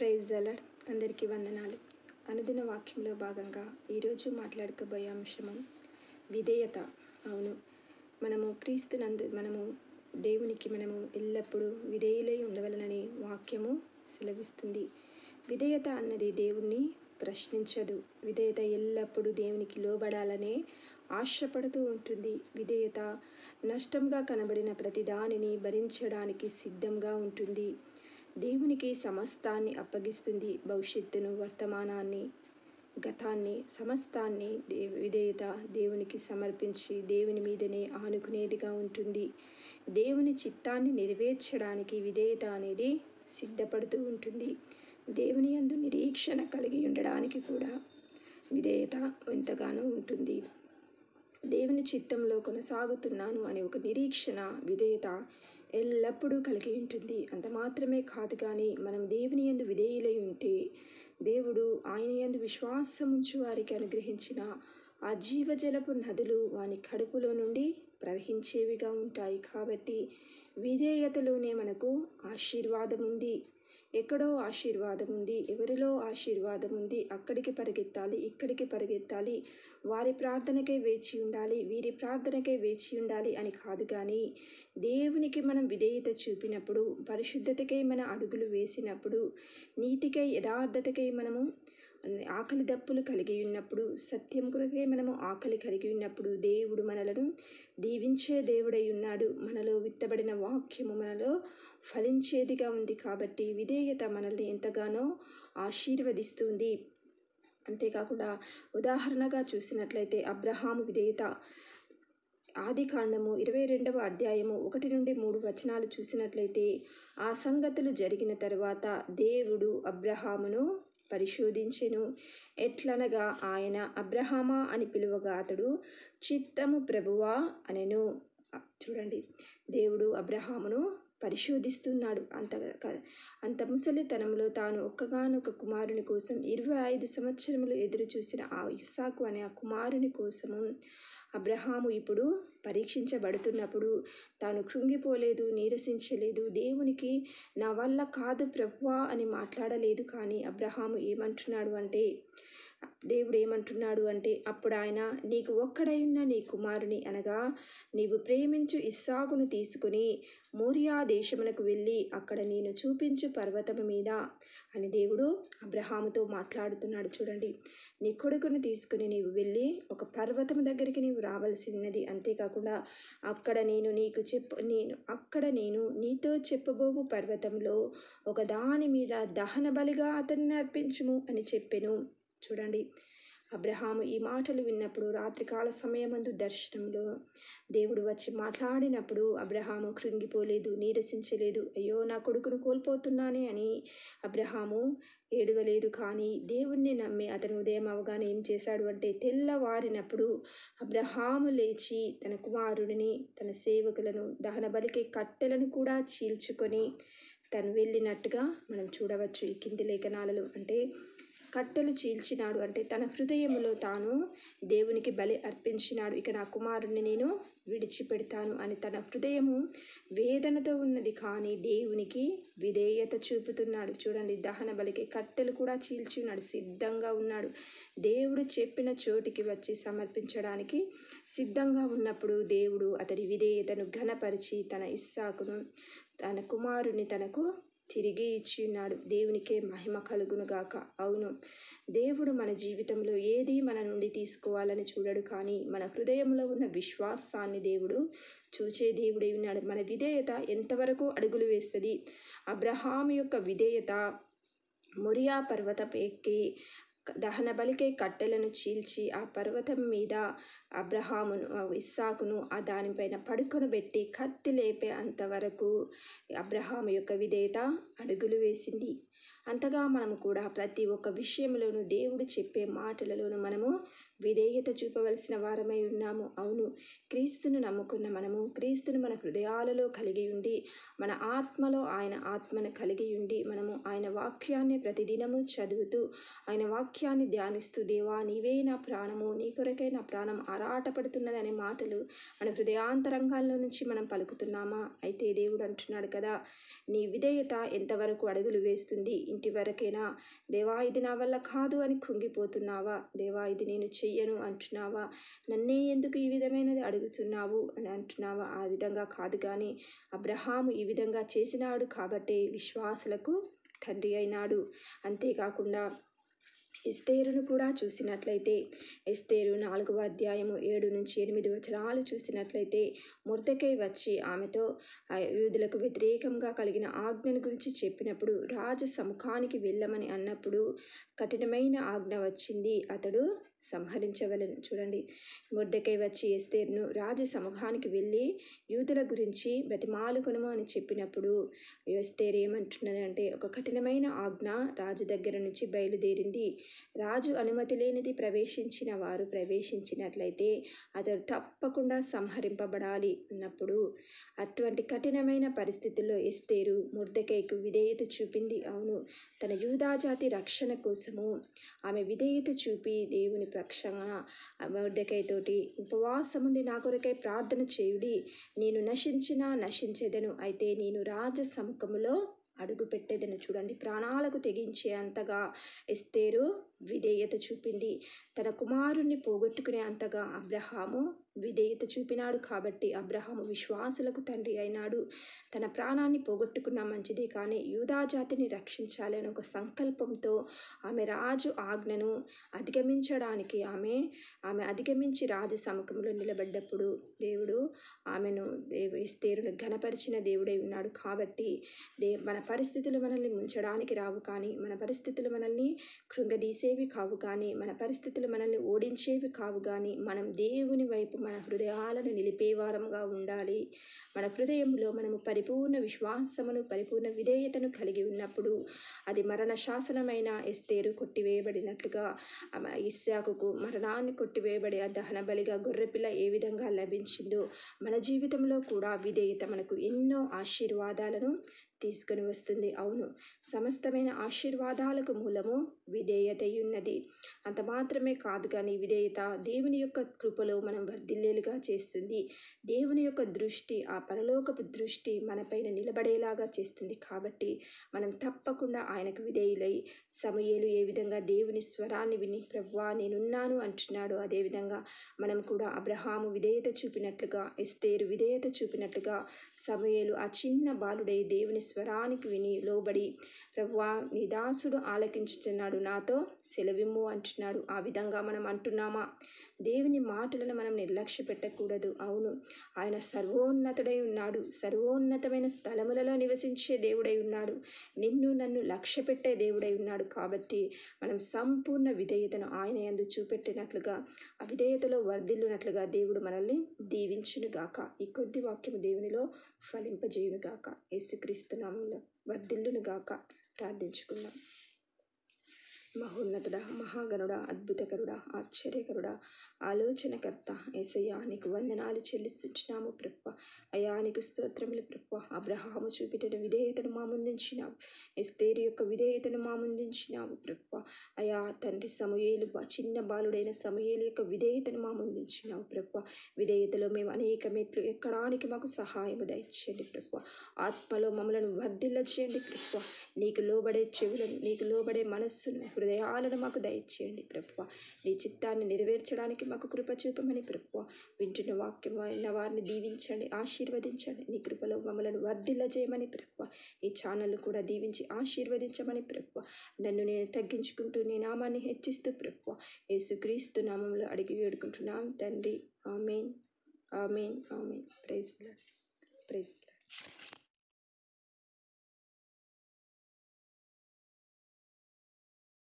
praise దలడ్ అందరికీ వందనాలు అనుదిన వాక్యంలో భాగంగా ఈరోజు మాట్లాడుకోబోయే అంశము విధేయత అవును మనము క్రీస్తునందు మనము దేవునికి మనము ఎల్లప్పుడూ విధేయులై ఉండవలనని వాక్యము సెలవిస్తుంది విధేయత అన్నది దేవుణ్ణి ప్రశ్నించదు విధేయత ఎల్లప్పుడూ దేవునికి లోబడాలనే ఆశపడుతూ ఉంటుంది విధేయత నష్టంగా కనబడిన ప్రతి దానిని భరించడానికి సిద్ధంగా ఉంటుంది దేవునికి సమస్తాన్ని అప్పగిస్తుంది భవిష్యత్తును వర్తమానాన్ని గతాన్ని సమస్తాన్ని దే విధేయత దేవునికి సమర్పించి దేవుని మీదనే ఆనుకునేదిగా ఉంటుంది దేవుని చిత్తాన్ని నెరవేర్చడానికి విధేయత అనేది సిద్ధపడుతూ ఉంటుంది దేవుని యందు నిరీక్షణ కలిగి ఉండడానికి కూడా విధేయత ఎంతగానో ఉంటుంది దేవుని చిత్తంలో కొనసాగుతున్నాను అనే ఒక నిరీక్షణ విధేయత ఎల్లప్పుడూ కలిగి ఉంటుంది అంత మాత్రమే కాదు కానీ మనం దేవుని యందు విధేయులై ఉంటే దేవుడు ఆయన యందు విశ్వాసం ఉంచు వారికి అనుగ్రహించిన ఆ జీవజలపు నదులు వాని కడుపులో నుండి ప్రవహించేవిగా ఉంటాయి కాబట్టి విధేయతలోనే మనకు ఆశీర్వాదం ఉంది ఎక్కడో ఆశీర్వాదం ఉంది ఎవరిలో ఆశీర్వాదం ఉంది అక్కడికి పరిగెత్తాలి ఇక్కడికి పరిగెత్తాలి వారి ప్రార్థనకై వేచి ఉండాలి వీరి ప్రార్థనకై వేచి ఉండాలి అని కాదు కానీ దేవునికి మనం విధేయత చూపినప్పుడు పరిశుద్ధతకై మన అడుగులు వేసినప్పుడు నీతికై యథార్థతకై మనము ఆకలి దప్పులు కలిగి ఉన్నప్పుడు సత్యం కొరకే మనము ఆకలి కలిగి ఉన్నప్పుడు దేవుడు మనలను దీవించే దేవుడై ఉన్నాడు మనలో విత్తబడిన వాక్యము మనలో ఫలించేదిగా ఉంది కాబట్టి విధేయత మనల్ని ఎంతగానో ఆశీర్వదిస్తుంది అంతేకాకుండా ఉదాహరణగా చూసినట్లయితే అబ్రహాము విధేయత ఆది కాండము ఇరవై రెండవ అధ్యాయము ఒకటి నుండి మూడు వచనాలు చూసినట్లయితే ఆ సంగతులు జరిగిన తర్వాత దేవుడు అబ్రహామును పరిశోధించెను ఎట్లనగా ఆయన అబ్రహామా అని పిలువగా అతడు చిత్తము ప్రభువా అనెను చూడండి దేవుడు అబ్రహామును పరిశోధిస్తున్నాడు అంత అంత ముసలితనంలో తాను ఒక్కగానొక కుమారుని కోసం ఇరవై ఐదు సంవత్సరములు ఎదురు చూసిన ఆ ఇస్సాకు అనే ఆ కుమారుని కోసము అబ్రహాము ఇప్పుడు పరీక్షించబడుతున్నప్పుడు తాను కృంగిపోలేదు నీరసించలేదు దేవునికి నా వల్ల కాదు ప్రభువా అని మాట్లాడలేదు కానీ అబ్రహాము ఏమంటున్నాడు అంటే దేవుడు ఏమంటున్నాడు అంటే అప్పుడు ఆయన నీకు ఒక్కడై ఉన్న నీ కుమారుని అనగా నీవు ప్రేమించు ఇస్సాకును తీసుకుని మోరియా దేశమునకు వెళ్ళి అక్కడ నేను చూపించు పర్వతము మీద అని దేవుడు అబ్రహాముతో మాట్లాడుతున్నాడు చూడండి నీ కొడుకును తీసుకుని నీవు వెళ్ళి ఒక పర్వతం దగ్గరికి నీవు రావాల్సి ఉన్నది అంతేకాకుండా అక్కడ నేను నీకు చెప్ప నేను అక్కడ నేను నీతో చెప్పబోవు పర్వతంలో ఒక దాని మీద దహన బలిగా అతన్ని అర్పించుము అని చెప్పెను చూడండి అబ్రహాము ఈ మాటలు విన్నప్పుడు రాత్రికాల సమయమందు దర్శనంలో దేవుడు వచ్చి మాట్లాడినప్పుడు అబ్రహాము కృంగిపోలేదు నీరసించలేదు అయ్యో నా కొడుకును కోల్పోతున్నానే అని అబ్రహాము ఏడవలేదు కానీ దేవుణ్ణి నమ్మి అతను ఉదయం అవగానే ఏం చేశాడు అంటే తెల్లవారినప్పుడు అబ్రహాము లేచి తన కుమారుడిని తన సేవకులను దహన బలికే కట్టెలను కూడా చీల్చుకొని తను వెళ్ళినట్టుగా మనం చూడవచ్చు ఈ కింది లేఖనాలలో అంటే కట్టెలు చీల్చినాడు అంటే తన హృదయంలో తాను దేవునికి బలి అర్పించినాడు ఇక నా కుమారుణ్ణి నేను విడిచిపెడతాను అని తన హృదయము వేదనతో ఉన్నది కానీ దేవునికి విధేయత చూపుతున్నాడు చూడండి దహన బలికి కట్టెలు కూడా చీల్చి ఉన్నాడు సిద్ధంగా ఉన్నాడు దేవుడు చెప్పిన చోటికి వచ్చి సమర్పించడానికి సిద్ధంగా ఉన్నప్పుడు దేవుడు అతడి విధేయతను ఘనపరిచి తన ఇస్సాకును తన కుమారుని తనకు తిరిగి ఇచ్చి ఉన్నాడు దేవునికే మహిమ కలుగునుగాక అవును దేవుడు మన జీవితంలో ఏది మన నుండి తీసుకోవాలని చూడడు కానీ మన హృదయంలో ఉన్న విశ్వాసాన్ని దేవుడు చూచే దేవుడై ఉన్నాడు మన విధేయత ఎంతవరకు అడుగులు వేస్తుంది అబ్రహాం యొక్క విధేయత మొరియా పర్వతం ఎక్కి దహన బలికే కట్టెలను చీల్చి ఆ పర్వతం మీద అబ్రహామును ఇస్సాకును ఆ దానిపైన పడుకొని పెట్టి కత్తి లేపే అంతవరకు అబ్రహాము యొక్క విధేయత అడుగులు వేసింది అంతగా మనము కూడా ప్రతి ఒక్క విషయంలోనూ దేవుడు చెప్పే మాటలలోనూ మనము విధేయత చూపవలసిన వారమై ఉన్నాము అవును క్రీస్తును నమ్ముకున్న మనము క్రీస్తును మన హృదయాలలో కలిగి ఉండి మన ఆత్మలో ఆయన ఆత్మను కలిగి ఉండి మనము ఆయన వాక్యాన్ని ప్రతిదినము చదువుతూ ఆయన వాక్యాన్ని ధ్యానిస్తూ దేవా నీవే నా ప్రాణము నీ కొరకే నా ప్రాణం ఆరాటపడుతున్నదనే మాటలు మన హృదయాంతరంగాల్లో నుంచి మనం పలుకుతున్నామా అయితే దేవుడు అంటున్నాడు కదా నీ విధేయత ఎంతవరకు అడుగులు వేస్తుంది ఇంటి వరకేనా దేవా ఇది నా వల్ల కాదు అని కుంగిపోతున్నావా దేవా ఇది నేను చెయ్యను అంటున్నావా నన్నే ఎందుకు ఈ విధమైనది అడుగుతున్నావు అని అంటున్నావా ఆ విధంగా కాదు కానీ అబ్రహాము ఈ విధంగా చేసినాడు కాబట్టి విశ్వాసులకు తండ్రి అయినాడు అంతేకాకుండా ఎస్తేరును కూడా చూసినట్లయితే ఎస్తేరు నాలుగవ అధ్యాయము ఏడు నుంచి ఎనిమిది వచనాలు చూసినట్లయితే ముర్దకై వచ్చి ఆమెతో ఆ యూదులకు వ్యతిరేకంగా కలిగిన ఆజ్ఞను గురించి చెప్పినప్పుడు రాజ సముఖానికి వెళ్ళమని అన్నప్పుడు కఠినమైన ఆజ్ఞ వచ్చింది అతడు సంహరించవలను చూడండి ముర్దకై వచ్చి ఎస్తేర్ను రాజ సముఖానికి వెళ్ళి యూదుల గురించి బ్రతిమాలుకొనుము అని చెప్పినప్పుడు ఎస్తేర్ ఏమంటున్నదంటే ఒక కఠినమైన ఆజ్ఞ రాజు దగ్గర నుంచి బయలుదేరింది రాజు అనుమతి లేనిది ప్రవేశించిన వారు ప్రవేశించినట్లయితే అతడు తప్పకుండా సంహరింపబడాలి అన్నప్పుడు అటువంటి కఠినమైన పరిస్థితుల్లో ఎస్తేరు ముర్దకైకు విధేయత చూపింది అవును తన యూదాజాతి రక్షణ కోసము ఆమె విధేయత చూపి దేవుని ప్రక్షణ ముర్దకైతోటి ఉపవాసముండి నా కొరకై ప్రార్థన చేయుడి నేను నశించినా నశించేదను అయితే నేను రాజ సముఖములో అడుగు పెట్టేదని చూడండి ప్రాణాలకు తెగించే అంతగా ఎస్తేరు విధేయత చూపింది తన కుమారుణ్ణి పోగొట్టుకునే అంతగా అబ్రహాము విధేయత చూపినాడు కాబట్టి అబ్రహాము విశ్వాసులకు తండ్రి అయినాడు తన ప్రాణాన్ని పోగొట్టుకున్న మంచిది కానీ యూదాజాతిని రక్షించాలి అనే ఒక సంకల్పంతో ఆమె రాజు ఆజ్ఞను అధిగమించడానికి ఆమె ఆమె అధిగమించి రాజు సముఖంలో నిలబడ్డప్పుడు దేవుడు ఆమెను దేవు ఎస్తేరును ఘనపరిచిన దేవుడై ఉన్నాడు కాబట్టి దే మన పరిస్థితులు మనల్ని ముంచడానికి రావు కానీ మన పరిస్థితులు మనల్ని కృంగదీసేవి కావు కానీ మన పరిస్థితులు మనల్ని ఓడించేవి కావు కానీ మనం దేవుని వైపు మన హృదయాలను నిలిపేవారంగా ఉండాలి మన హృదయంలో మనము పరిపూర్ణ విశ్వాసమును పరిపూర్ణ విధేయతను కలిగి ఉన్నప్పుడు అది మరణ శాసనమైన ఎస్తేరు కొట్టివేయబడినట్లుగా ఆమె ఇస్సాకుకు మరణాన్ని కొట్టివేయబడి ఆ దహన బలిగా గొర్రెపిల్ల ఏ విధంగా లభించిందో మన జీవితంలో కూడా విధేయత మనకు ఎన్నో ఆశీర్వాదాలను తీసుకొని వస్తుంది అవును సమస్తమైన ఆశీర్వాదాలకు మూలము విధేయత ఉన్నది అంత మాత్రమే కాదు కానీ విధేయత దేవుని యొక్క కృపలో మనం వర్ధిల్లేలుగా చేస్తుంది దేవుని యొక్క దృష్టి ఆ పరలోకపు దృష్టి మనపైన నిలబడేలాగా చేస్తుంది కాబట్టి మనం తప్పకుండా ఆయనకు విధేయులై సమయలు ఏ విధంగా దేవుని స్వరాన్ని విని ప్రభువా నేనున్నాను అంటున్నాడు అదేవిధంగా మనం కూడా అబ్రహాము విధేయత చూపినట్లుగా ఎస్తేరు విధేయత చూపినట్లుగా సమయలు ఆ చిన్న బాలుడై దేవుని స్వరానికి విని లోబడి ప్రభువా నీ దాసుడు ఆలకించుచున్నాడు నాతో సెలవిమ్ము అంటున్నాడు ఆ విధంగా మనం అంటున్నామా దేవుని మాటలను మనం నిర్లక్ష్య పెట్టకూడదు అవును ఆయన సర్వోన్నతుడై ఉన్నాడు సర్వోన్నతమైన స్థలములలో నివసించే దేవుడై ఉన్నాడు నిన్ను నన్ను లక్ష్య పెట్టే దేవుడై ఉన్నాడు కాబట్టి మనం సంపూర్ణ విధేయతను ఆయన యందు చూపెట్టినట్లుగా ఆ విధేయతలో వర్ధిల్లునట్లుగా దేవుడు మనల్ని దీవించునుగాక ఈ కొద్ది వాక్యము దేవునిలో ఫలింపజేయునుగాక యేసుక్రీస్తు నామంలో వర్ధిల్లునుగాక ప్రార్థించుకుందాం మహోన్నతుడ మహాగణుడ అద్భుతకరుడ ఆశ్చర్యకరుడ ఆలోచనకర్త ఏసయ్యా నీకు వందనాలు చెల్లిస్తున్నాము ప్రప్ప అయా నీకు స్తోత్రములు ప్రప్ప అబ్రహాము చూపిన విధేయతను మా ముందుంచినావు ఎస్తేరి యొక్క విధేయతను మా ముందుంచినావు ప్రప్ప అయా తండ్రి సమూయేలు బా- చిన్న బాలుడైన సమూయేలు యొక్క విధేయతను మా ముందుంచినావు ప్రప్ప విధేయతలో మేము అనేక మెట్లు ఎక్కడానికి మాకు సహాయము దయచేయండి ప్రప్ప ఆత్మలో మమ్మలను వర్ధిల్ల చేయండి ప్రప్ప నీకు లోబడే చెవులను నీకు లోబడే మనస్సును హృదయాలను మాకు దయచేయండి ప్రభు నీ చిత్తాన్ని నెరవేర్చడానికి మాకు కృప చూపమని ప్రభు వింటున్న వాక్యం విన్న వారిని దీవించండి ఆశీర్వదించండి నీ కృపలో మమ్మలను వర్ధిల్ల చేయమని ప్రభు ఈ ఛానల్ కూడా దీవించి ఆశీర్వదించమని ప్రభు నన్ను నేను తగ్గించుకుంటూ నీ నామాన్ని హెచ్చిస్తూ ప్రభు యేసుక్రీస్తు నామంలో అడిగి వేడుకుంటున్నాం తండ్రి amen amen amen praise praise